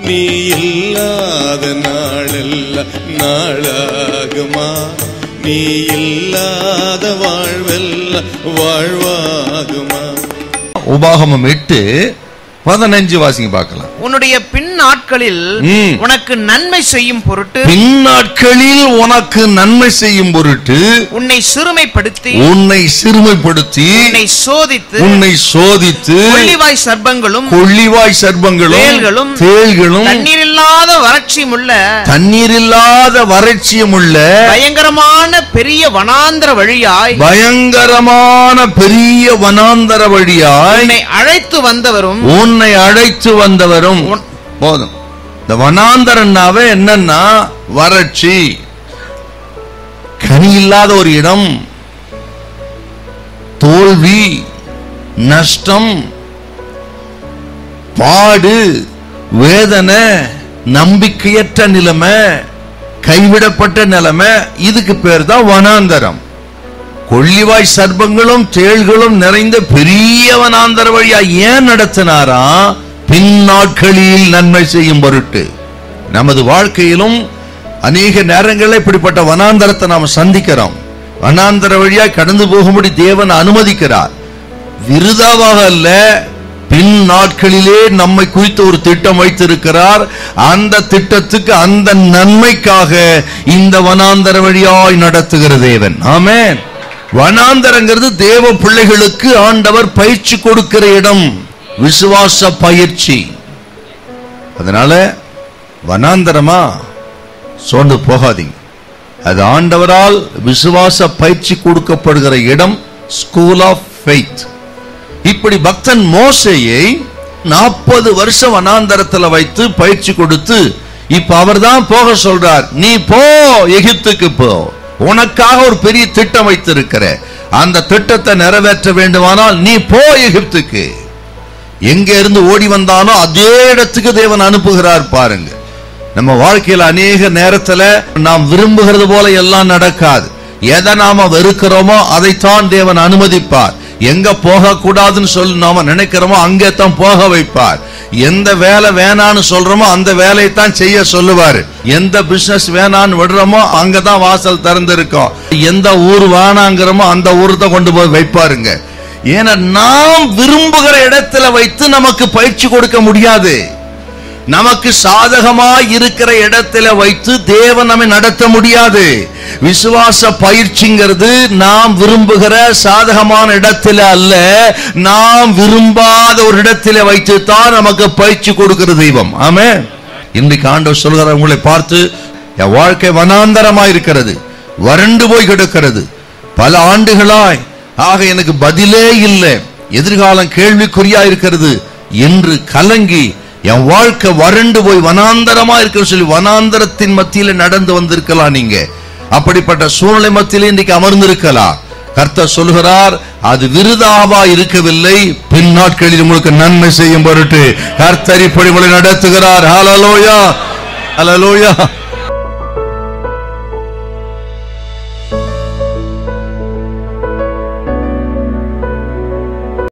நீ இல்லாத நாளெல்லாம் நாளாகுமா நீ இல்லாத வாழ்வெல்லாம் வாழ்வாகுமா உபாகமம் எட்டு பதினஞ்சு வாசிங்க பார்க்கலாம் உன்னுடைய பின் நாட்களில் ம். உனக்கு நன்மை செய்யும் பொருட்டு பின்னாட்களில் உனக்கு நன்மை செய்யும் பொருட்டு உன்னை சிறுமைப்படுத்தி உன்னை சிறுமைப்படுத்தி உன்னை சோதித்து உன்னை சோதித்து கொள்ளிவாய் சர்ப்பங்களும் கொள்ளிவாய் சர்ப்பங்களும் தேள்களும், தேள்களும் தண்ணீரில்லாத வறட்சியுமுள்ள தண்ணீரில்லாத வறட்சியும் உள்ள பயங்கரமான பெரிய வனாந்திர வழியாய் பயங்கரமான பெரிய வனாந்தர வழியாய் உன்னை அழைத்து வந்தவரும் உன்னை அழைத்து வந்தவரும் உன்- போதும் இந்த வனாந்தரன்னாவே என்னன்னா வறட்சி கனி இல்லாத ஒரு இடம் தோல்வி நஷ்டம் பாடு வேதனை நம்பிக்கையற்ற நிலைமை கைவிடப்பட்ட நிலைமை இதுக்கு பேர் தான் வனாந்தரம் கொள்ளிவாய் சர்ப்பங்களும் தேள்களும் நிறைந்த பெரிய வனாந்தர வழியா ஏன் நடத்தினாரா பின்னாட்களில் நன்மை செய்யும் பொருட்டு நமது வாழ்க்கையிலும் அநேக நேரங்களில் இப்படிப்பட்ட வனாந்தரத்தை நாம் சந்திக்கிறோம் வனாந்தர வழியா கடந்து போகும்படி தேவன் அனுமதிக்கிறார் விருதாவாக அல்ல பின் நாட்களிலே நம்மை குறித்து ஒரு திட்டம் வைத்திருக்கிறார் அந்த திட்டத்துக்கு அந்த நன்மைக்காக இந்த வனாந்தர வழியாய் நடத்துகிற தேவன் ஆமென் வனாந்தரங்கிறது தேவ பிள்ளைகளுக்கு ஆண்டவர் பயிற்சி கொடுக்கிற இடம் விசுவாச பயிற்சி அதனால வனாந்தரமா சோர்ந்து போகாதீங்க அது ஆண்டவரால் விசுவாச பயிற்சி கொடுக்கப்படுகிற இடம் ஸ்கூல் ஆஃப் ஃபெய்த் இப்படி பக்தன் மோசையை நாற்பது வருஷம் வனாந்தரத்துல வைத்து பயிற்சி கொடுத்து இப்ப அவர்தான் போக சொல்றார் நீ போ எகிப்துக்கு போ உனக்காக ஒரு பெரிய திட்டம் வைத்திருக்கிற அந்த திட்டத்தை நிறைவேற்ற வேண்டுமானால் நீ போ எகிப்துக்கு எங்க இருந்து ஓடி வந்தானோ அதே இடத்துக்கு தேவன் அனுப்புகிறார் பாருங்க நம்ம வாழ்க்கையில அநேக நேரத்துல நாம் விரும்புகிறது போல எல்லாம் நடக்காது எதை நாம வெறுக்கிறோமோ அதைத்தான் தேவன் அனுமதிப்பார் எங்க போக கூடாதுன்னு சொல்லி நாம நினைக்கிறோமோ அங்கே தான் போக வைப்பார் எந்த வேலை வேணான்னு சொல்றோமோ அந்த வேலையை தான் செய்ய சொல்லுவாரு எந்த பிசினஸ் வேணான்னு விடுறோமோ அங்கதான் வாசல் திறந்திருக்கும் எந்த ஊர் வேணாங்கிறோமோ அந்த ஊர் தான் கொண்டு போய் வைப்பாருங்க ஏன்னா நாம் விரும்புகிற இடத்துல வைத்து நமக்கு பயிற்சி கொடுக்க முடியாது நமக்கு சாதகமாய் இருக்கிற இடத்துல வைத்து தேவன் நம்மை நடத்த முடியாது விசுவாச பயிற்சிங்கிறது நாம் விரும்புகிற சாதகமான இடத்துல அல்ல நாம் விரும்பாத ஒரு இடத்துல வைத்து தான் நமக்கு பயிற்சி கொடுக்கிற தெய்வம் ஆமே இன்றைக்கு ஆண்டவர் சொல்கிற உங்களை பார்த்து என் வாழ்க்கை வனாந்தரமா இருக்கிறது வறண்டு போய் கிடக்கிறது பல ஆண்டுகளாய் ஆக எனக்கு பதிலே இல்லை எதிர்காலம் கேள்விக்குறியா இருக்கிறது என்று கலங்கி என் வாழ்க்கை வறண்டு போய் வனாந்தரமா இருக்கிற சொல்லி வனாந்தரத்தின் மத்தியில நடந்து வந்திருக்கலாம் நீங்க அப்படிப்பட்ட சூழ்நிலை மத்தியில இன்றைக்கு அமர்ந்திருக்கலாம் கர்த்தர் சொல்கிறார் அது விருதாவா இருக்கவில்லை பின் நாட்களில் உங்களுக்கு நன்மை செய்யும் பொருட்டு கர்த்தர் இப்படி உங்களை நடத்துகிறார் ஹalleluya ஹalleluya